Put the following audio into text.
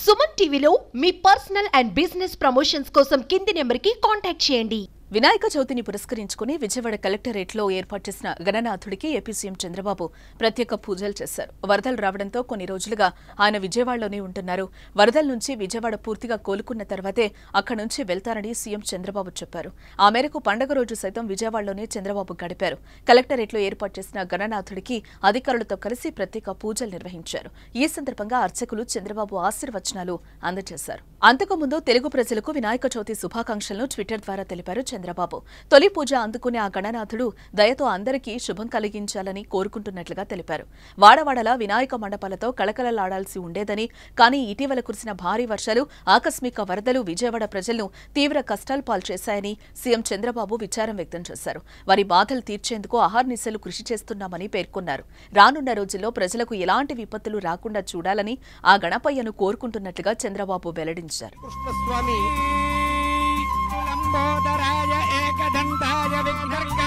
సుమన్ టీవీలో మీ personal and business promotions కోసం కింది నెంబర్కి కాంటాక్ట్ చేయండి వినాయక చవితిని పురస్కరించుకుని విజయవాడ కలెక్టరేట్లో ఏర్పాటు చేసిన గణనాథుడికి ఏపీ సీఎం చంద్రబాబు ప్రత్యేక పూజలు చేశారు వరదలు రావడంతో కొన్ని రోజులుగా ఆయన విజయవాడలోనే ఉంటున్నారు వరదల నుంచి విజయవాడ పూర్తిగా కోలుకున్న తర్వాతే అక్కడి నుంచి వెళ్తారని సీఎం చంద్రబాబు చెప్పారు ఆ మేరకు పండగ రోజు సైతం విజయవాడలోనే చంద్రబాబు గడిపారు కలెక్టరేట్లో ఏర్పాటు చేసిన గణనాథుడికి అధికారులతో కలిసి ప్రత్యేక పూజలు నిర్వహించారు ఈ సందర్భంగా అర్చకులు చంద్రబాబు ఆశీర్వచనాలు అందజేశారు అంతకుముందు తెలుగు ప్రజలకు వినాయక చవితి శుభాకాంక్షలను ట్విట్టర్ ద్వారా తెలిపారు చంద్రబాబు తొలి పూజ అందుకునే ఆ గణనాథుడు దయతో అందరికీ శుభం కలిగించాలని కోరుకుంటున్నట్లుగా తెలిపారు వాడవాడలా వినాయక మండపాలతో కళకళలాడాల్సి ఉండేదని కానీ ఇటీవల కురిసిన భారీ వర్షాలు ఆకస్మిక వరదలు విజయవాడ ప్రజలను తీవ్ర కష్టాలు పాల్చేశాయని సీఎం చంద్రబాబు విచారం వ్యక్తం చేశారు వారి బాధలు తీర్చేందుకు అహర్నిశలు కృషి చేస్తున్నామని పేర్కొన్నారు రానున్న రోజుల్లో ప్రజలకు ఎలాంటి విపత్తులు రాకుండా చూడాలని ఆ గణపయ్యను కోరుకుంటున్నట్లుగా చంద్రబాబు వెల్లడించారు కృష్ణస్వామి లంబోదరాయ ఏకదంతాయ విఘ్నర్క